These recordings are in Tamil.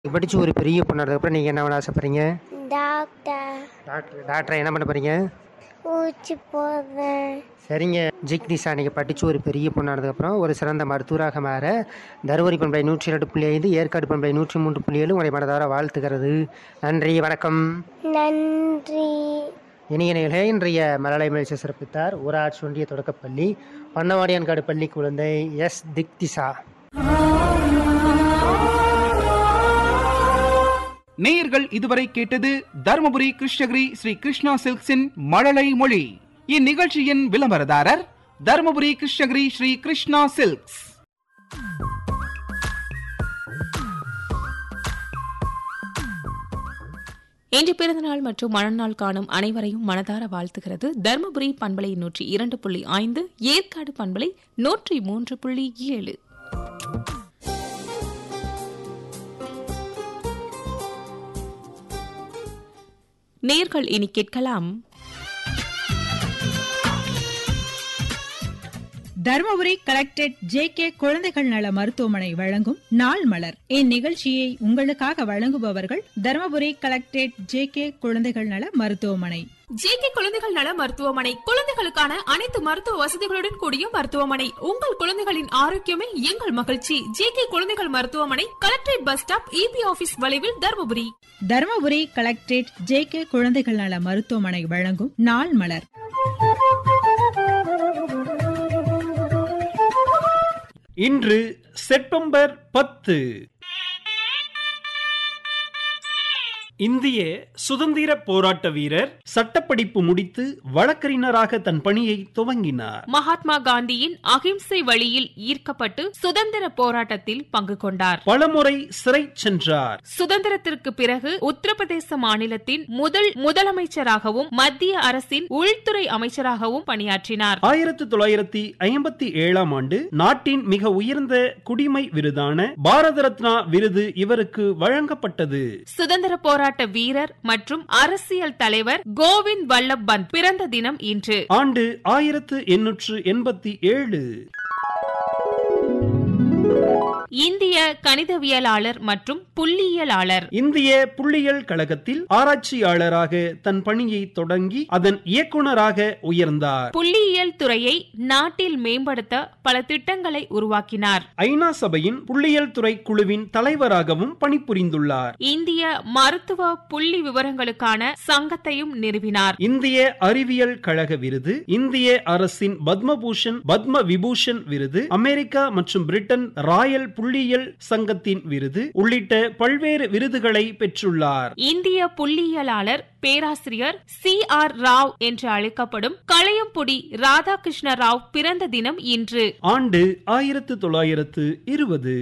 படித்து ஒரு பெரிய பொண்ணானதுக்கப்புறம் நீங்கள் என்ன பண்ண ஆசைப்பட்றீங்க டாக்டர் டாக்டர் டாக்டரை என்ன பண்ண போகிறீங்க ஊசி போடுறேன் சரிங்க ஜிக்னிஷா நீங்கள் படித்து ஒரு பெரிய பொண்ணானதுக்கப்புறம் ஒரு சிறந்த மருத்துவராக மாற தருமபுரி பண்பை நூற்றி ரெண்டு புள்ளி ஐந்து ஏற்காடு பண்பை நூற்றி மூன்று புள்ளி ஏழு உங்களை மனதார வாழ்த்துகிறது நன்றி வணக்கம் நன்றி இனிய நிகழ்ச்சியை இன்றைய மலலை மகிழ்ச்சி சிறப்பித்தார் ஊராட்சி ஒன்றிய தொடக்கப்பள்ளி பண்ணவாடியான்காடு பள்ளி குழந்தை எஸ் திக்திஷா நேயர்கள் இதுவரை கேட்டது தருமபுரி கிருஷ்ணகிரி ஸ்ரீ கிருஷ்ணா சில்க்ஸின் மழலை மொழி இந்நிகழ்ச்சியின் விளம்பரதாரர் தருமபுரி கிருஷ்ணகிரி ஸ்ரீ கிருஷ்ணா சில்க்ஸ் இன்று பிறந்தநாள் மற்றும் மணநாள் காணும் அனைவரையும் மனதார வாழ்த்துகிறது தர்மபுரி பண்பலை நூற்றி இரண்டு புள்ளி ஐந்து ஏற்காடு பண்பலை நூற்றி மூன்று புள்ளி ஏழு நேர்கள் இனி கேட்கலாம் தருமபுரி கலெக்டரேட் ஜே கே குழந்தைகள் நல மருத்துவமனை வழங்கும் நாள் மலர் இந்நிகழ்ச்சியை உங்களுக்காக வழங்குபவர்கள் தருமபுரி கலெக்டரேட் ஜே கே குழந்தைகள் நல மருத்துவமனை ஜேகே குழந்தைகள் நல மருத்துவமனை குழந்தைகளுக்கான அனைத்து மருத்துவ வசதிகளுடன் கூடிய மருத்துவமனை உங்கள் குழந்தைகளின் ஆரோக்கியமே எங்கள் மகிழ்ச்சி ஜேகே குழந்தைகள் மருத்துவமனை collectorate bus stop EB office வளைவில் Dharmapuri Dharmapuri collectorate J K குழந்தைகள் நல மருத்துவமனை வழங்கும் நாள் மலர் இன்று செப்டம்பர் பத்து இந்திய சுதந்திர போராட்ட வீரர் சட்டப்படிப்பு முடித்து வழக்கறிஞராக தன் பணியை துவங்கினார் மகாத்மா காந்தியின் அகிம்சை வழியில் ஈர்க்கப்பட்டு சுதந்திர போராட்டத்தில் பங்கு கொண்டார் பலமுறை சிறை சென்றார் சுதந்திரத்திற்கு பிறகு உத்தரப்பிரதேச மாநிலத்தின் முதல் முதலமைச்சராகவும் மத்திய அரசின் உள்துறை அமைச்சராகவும் பணியாற்றினார் ஆயிரத்தி தொள்ளாயிரத்தி ஐம்பத்தி ஏழாம் ஆண்டு நாட்டின் மிக உயர்ந்த குடிமை விருதான பாரத ரத்னா விருது இவருக்கு வழங்கப்பட்டது சுதந்திர போராட்ட வீரர் மற்றும் அரசியல் தலைவர் கோவிந்த் வல்லப் பந்த் பிறந்த தினம் இன்று ஆண்டு ஆயிரத்து எண்ணூற்று எண்பத்தி ஏழு இந்திய கணிதவியலாளர் மற்றும் புள்ளியியலாளர் இந்திய புள்ளியியல் கழகத்தில் ஆராய்ச்சியாளராக தன் பணியை தொடங்கி அதன் இயக்குனராக உயர்ந்தார் புள்ளியியல் துறையை நாட்டில் மேம்படுத்த பல திட்டங்களை உருவாக்கினார் ஐநா சபையின் புள்ளியியல் துறை குழுவின் தலைவராகவும் பணிபுரிந்துள்ளார் இந்திய மருத்துவ புள்ளி விவரங்களுக்கான சங்கத்தையும் நிறுவினார் இந்திய அறிவியல் கழக விருது இந்திய அரசின் பத்மபூஷன் பத்ம விபூஷன் விருது அமெரிக்கா மற்றும் பிரிட்டன் ராயல் புள்ளியியல் சங்கத்தின் விருது உள்ளிட்ட பல்வேறு விருதுகளை பெற்றுள்ளார் இந்திய புள்ளியியலாளர் பேராசிரியர் சி ஆர் ராவ் என்று அழைக்கப்படும் களையம்புடி ராதாகிருஷ்ண ராவ் பிறந்த தினம் இன்று ஆண்டு ஆயிரத்து தொள்ளாயிரத்து இருபது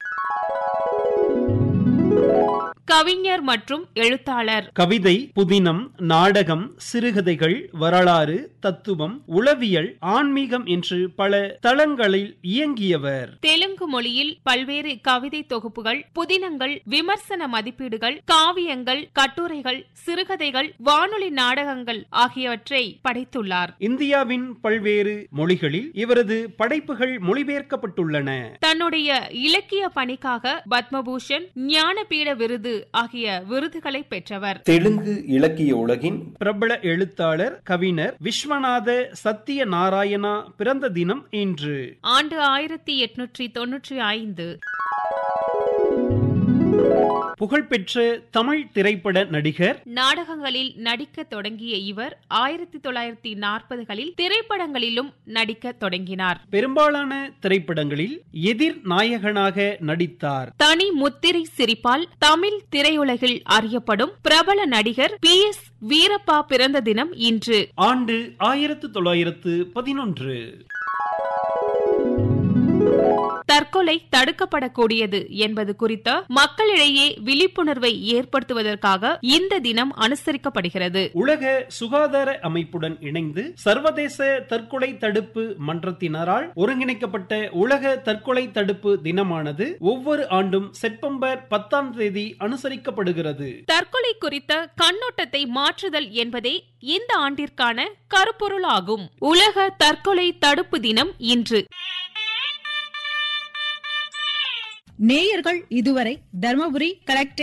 கவிஞர் மற்றும் எழுத்தாளர் கவிதை புதினம் நாடகம் சிறுகதைகள் வரலாறு தத்துவம் உளவியல் ஆன்மீகம் என்று பல தளங்களில் இயங்கியவர் தெலுங்கு மொழியில் பல்வேறு கவிதை தொகுப்புகள் புதினங்கள் விமர்சன மதிப்பீடுகள் காவியங்கள் கட்டுரைகள் சிறுகதைகள் வானொலி நாடகங்கள் ஆகியவற்றை படைத்துள்ளார் இந்தியாவின் பல்வேறு மொழிகளில் இவரது படைப்புகள் மொழிபெயர்க்கப்பட்டுள்ளன தன்னுடைய இலக்கிய பணிக்காக பத்மபூஷன் ஞானபீட விருது ஆகிய விருதுகளை பெற்றவர் தெலுங்கு இலக்கிய உலகின் பிரபல எழுத்தாளர் கவிஞர் விஸ்வநாத சத்திய நாராயணா பிறந்த தினம் இன்று ஆண்டு ஆயிரத்தி எட்நூற்றி தொன்னூற்றி ஐந்து புகழ்பெற்ற தமிழ் திரைப்பட நடிகர் நாடகங்களில் நடிக்க தொடங்கிய இவர் ஆயிரத்தி தொள்ளாயிரத்தி நாற்பதுகளில் திரைப்படங்களிலும் நடிக்க தொடங்கினார் பெரும்பாலான திரைப்படங்களில் எதிர் நாயகனாக நடித்தார் தனி முத்திரை சிரிப்பால் தமிழ் திரையுலகில் அறியப்படும் பிரபல நடிகர் பி எஸ் வீரப்பா பிறந்த தினம் இன்று ஆண்டு ஆயிரத்து தொள்ளாயிரத்து பதினொன்று தற்கொலை தடுக்கப்படக்கூடியது என்பது குறித்த மக்களிடையே விழிப்புணர்வை ஏற்படுத்துவதற்காக இந்த தினம் அனுசரிக்கப்படுகிறது உலக சுகாதார அமைப்புடன் இணைந்து சர்வதேச தற்கொலை தடுப்பு மன்றத்தினரால் ஒருங்கிணைக்கப்பட்ட உலக தற்கொலை தடுப்பு தினமானது ஒவ்வொரு ஆண்டும் செப்டம்பர் பத்தாம் தேதி அனுசரிக்கப்படுகிறது தற்கொலை குறித்த கண்ணோட்டத்தை மாற்றுதல் என்பதே இந்த ஆண்டிற்கான கருப்பொருளாகும் உலக தற்கொலை தடுப்பு தினம் இன்று நேயர்கள் இதுவரை தர்மபுரி கலெக்டரேட்